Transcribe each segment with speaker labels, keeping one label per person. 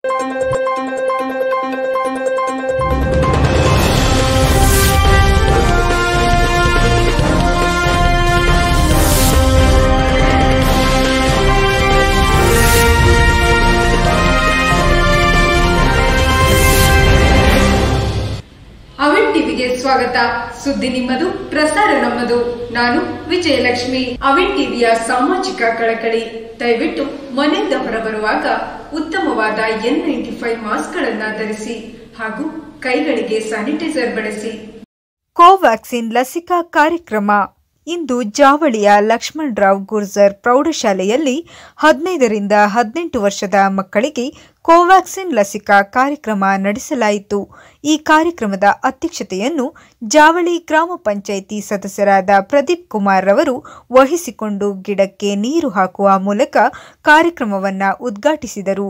Speaker 1: ಅವಿನ್ ಟಿವಿಗೆ ಸ್ವಾಗತ ಸುದ್ದಿ ನಿಮ್ಮದು ಪ್ರಸಾರ ನಮ್ಮದು ನಾನು ವಿಜಯಲಕ್ಷ್ಮಿ ಅವಿನ್ ಟಿವಿಯ ಸಾಮಾಜಿಕ ಕಳಕಳಿ ದಯವಿಟ್ಟು ಮನೆಯಿಂದ ಹೊರಬರುವಾಗ ಉತ್ತಮವಾದ ಎನ್ ನೈಂಟಿ ಫೈವ್ ಮಾಸ್ಕ್ಗಳನ್ನ ಧರಿಸಿ ಹಾಗೂ ಕೈಗಳಿಗೆ ಸ್ಯಾನಿಟೈಸರ್ ಬಳಸಿ
Speaker 2: ಕೋವ್ಯಾಕ್ಸಿನ್ ಲಸಿಕಾ ಕಾರ್ಯಕ್ರಮ ಇಂದು ಜಾವಳಿಯ ಲಕ್ಷ್ಮಣರಾವ್ ಗುರ್ಜರ್ ಪ್ರೌಢಶಾಲೆಯಲ್ಲಿ ಹದಿನೈದರಿಂದ ಹದಿನೆಂಟು ವರ್ಷದ ಮಕ್ಕಳಿಗೆ ಕೋವ್ಯಾಕ್ಸಿನ್ ಲಸಿಕಾ ಕಾರ್ಯಕ್ರಮ ನಡೆಸಲಾಯಿತು ಈ ಕಾರ್ಯಕ್ರಮದ ಅಧ್ಯಕ್ಷತೆಯನ್ನು ಜಾವಳಿ ಗ್ರಾಮ ಪಂಚಾಯಿತಿ ಸದಸ್ಯರಾದ ಪ್ರದೀಪ್ ಕುಮಾರ್ ರವರು ವಹಿಸಿಕೊಂಡು ಗಿಡಕ್ಕೆ ನೀರು ಹಾಕುವ ಮೂಲಕ ಕಾರ್ಯಕ್ರಮವನ್ನು ಉದ್ಘಾಟಿಸಿದರು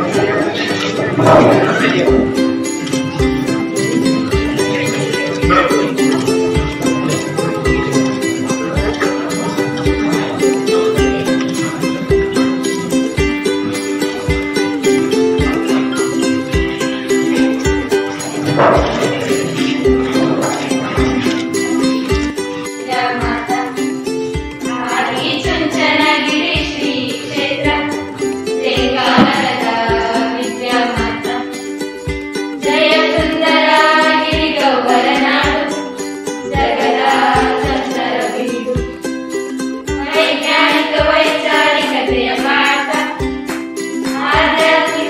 Speaker 3: ಆದಿ ಚುಂಚನಗಿರಿ ಶ್ರೀ ಕ್ಷೇತ್ರ ಶ್ರೀಕಾನದ ವಿದ್ಯಾಮಾತ ಜಯ ಸುಂದರ ಗಿರಿ ಗೌವರನಾಡು ಜಗದ ಚಂದರ ಬೀಡು ವೈಜ್ಞಾನಿಕ ವೈಚಾರಿಕತೆಯ ಪಾಠ ಆಧ್ಯಾತ್ಮಿಕ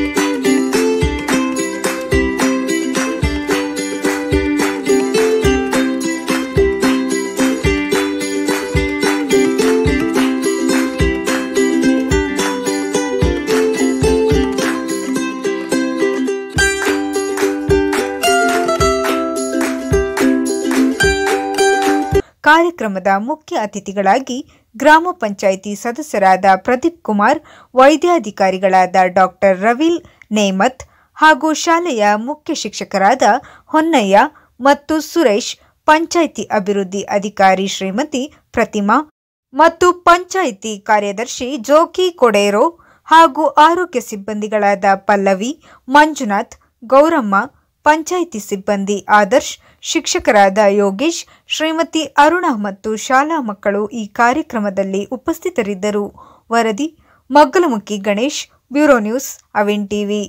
Speaker 2: ಕಾರ್ಯಕ್ರಮದ ಮುಖ್ಯ ಅತಿಥಿಗಳಾಗಿ ಗ್ರಾಮ ಪಂಚಾಯಿತಿ ಸದಸ್ಯರಾದ ಪ್ರದೀಪ್ ಕುಮಾರ್ ವೈದ್ಯಾಧಿಕಾರಿಗಳಾದ ಡಾಕ್ಟರ್ ರವೀಲ್ ನೇಮತ್ ಹಾಗೂ ಶಾಲೆಯ ಮುಖ್ಯ ಶಿಕ್ಷಕರಾದ ಹೊನ್ನಯ್ಯ ಮತ್ತು ಸುರೇಶ್ ಪಂಚಾಯಿತಿ ಅಭಿವೃದ್ಧಿ ಅಧಿಕಾರಿ ಶ್ರೀಮತಿ ಪ್ರತಿಮಾ ಮತ್ತು ಪಂಚಾಯಿತಿ ಕಾರ್ಯದರ್ಶಿ ಜೋಕಿ ಕೊಡೇರೋ ಹಾಗೂ ಆರೋಗ್ಯ ಸಿಬ್ಬಂದಿಗಳಾದ ಪಲ್ಲವಿ ಮಂಜುನಾಥ್ ಗೌರಮ್ಮ ಪಂಚಾಯಿತಿ ಸಿಬ್ಬಂದಿ ಆದರ್ಶ್ ಶಿಕ್ಷಕರಾದ ಯೋಗೇಶ್ ಶ್ರೀಮತಿ ಅರುಣಾ ಮತ್ತು ಶಾಲಾ ಮಕ್ಕಳು ಈ ಕಾರ್ಯಕ್ರಮದಲ್ಲಿ ಉಪಸ್ಥಿತರಿದ್ದರು ವರದಿ Maggalamukhi Ganesh bureau news Avin TV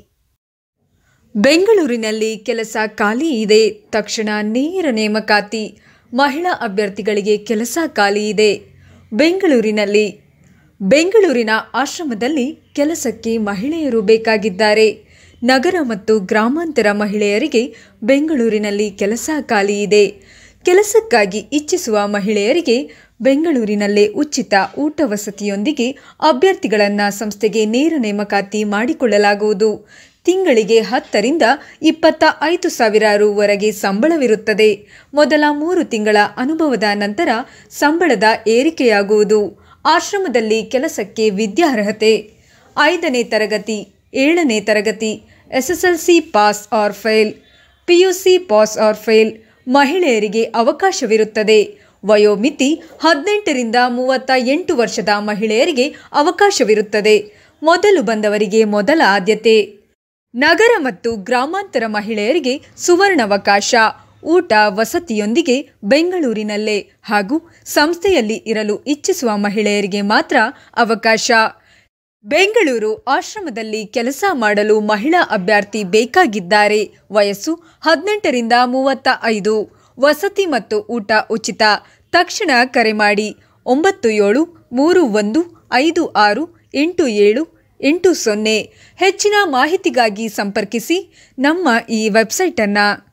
Speaker 1: ಬೆಂಗಳೂರಿನಲ್ಲಿ ಕೆಲಸ ಖಾಲಿ ಇದೆ ತಕ್ಷಣ ನೇರ ನೇಮಕಾತಿ ಮಹಿಳಾ ಅಭ್ಯರ್ಥಿಗಳಿಗೆ ಕೆಲಸ ಖಾಲಿ ಇದೆ ಬೆಂಗಳೂರಿನಲ್ಲಿ ಬೆಂಗಳೂರಿನ ಆಶ್ರಮದಲ್ಲಿ ಕೆಲಸಕ್ಕೆ ಮಹಿಳೆಯರು ಬೇಕಾಗಿದ್ದಾರೆ ನಗರ ಮತ್ತು ಗ್ರಾಮಾಂತರ ಮಹಿಳೆಯರಿಗೆ ಬೆಂಗಳೂರಿನಲ್ಲಿ ಕೆಲಸ ಖಾಲಿ ಇದೆ ಕೆಲಸಕ್ಕಾಗಿ ಇಚ್ಛಿಸುವ ಮಹಿಳೆಯರಿಗೆ ಬೆಂಗಳೂರಿನಲ್ಲೇ ಉಚಿತ ಊಟ ವಸತಿಯೊಂದಿಗೆ ಅಭ್ಯರ್ಥಿಗಳನ್ನು ಸಂಸ್ಥೆಗೆ ನೇರ ನೇಮಕಾತಿ ಮಾಡಿಕೊಳ್ಳಲಾಗುವುದು ತಿಂಗಳಿಗೆ ಹತ್ತರಿಂದ ಇಪ್ಪತ್ತ ಐದು ಸಾವಿರ ರುವರೆಗೆ ಸಂಬಳವಿರುತ್ತದೆ ಮೊದಲ ಮೂರು ತಿಂಗಳ ಅನುಭವದ ನಂತರ ಸಂಬಳದ ಏರಿಕೆಯಾಗುವುದು ಆಶ್ರಮದಲ್ಲಿ ಕೆಲಸಕ್ಕೆ ವಿದ್ಯಾರ್ಹತೆ ಐದನೇ ತರಗತಿ ಏಳನೇ ತರಗತಿ SSLC pass or fail PUC pass or fail ಮಹಿಳೆಯರಿಗೆ ಅವಕಾಶವಿರುತ್ತದೆ ವಯೋಮಿತಿ ಹದಿನೆಂಟರಿಂದ ಮೂವತ್ತ ಎಂಟು ವರ್ಷದ ಮಹಿಳೆಯರಿಗೆ ಅವಕಾಶವಿರುತ್ತದೆ ಮೊದಲು ಬಂದವರಿಗೆ ಮೊದಲ ಆದ್ಯತೆ ನಗರ ಮತ್ತು ಗ್ರಾಮಾಂತರ ಮಹಿಳೆಯರಿಗೆ ಸುವರ್ಣಾವಕಾಶ ಊಟ ವಸತಿಯೊಂದಿಗೆ ಬೆಂಗಳೂರಿನಲ್ಲೇ ಹಾಗೂ ಸಂಸ್ಥೆಯಲ್ಲಿ ಇರಲು ಇಚ್ಛಿಸುವ ಮಹಿಳೆಯರಿಗೆ ಮಾತ್ರ ಅವಕಾಶ ಬೆಂಗಳೂರು ಆಶ್ರಮದಲ್ಲಿ ಕೆಲಸ ಮಾಡಲು ಮಹಿಳಾ ಅಭ್ಯರ್ಥಿ ಬೇಕಾಗಿದ್ದಾರೆ ವಯಸ್ಸು ಹದಿನೆಂಟರಿಂದ ಮೂವತ್ತ ಐದು ವಸತಿ ಮತ್ತು ಊಟ ಉಚಿತ ತಕ್ಷಣ ಕರೆ ಮಾಡಿ ಒಂಬತ್ತು ಏಳು ಮೂರು ಒಂದು ಐದು ಆರು ಎಂಟು ಏಳು ಎಂಟು ಸೊನ್ನೆ ಹೆಚ್ಚಿನ ಮಾಹಿತಿಗಾಗಿ ಸಂಪರ್ಕಿಸಿ ನಮ್ಮ ಈ ವೆಬ್ಸೈಟನ್ನು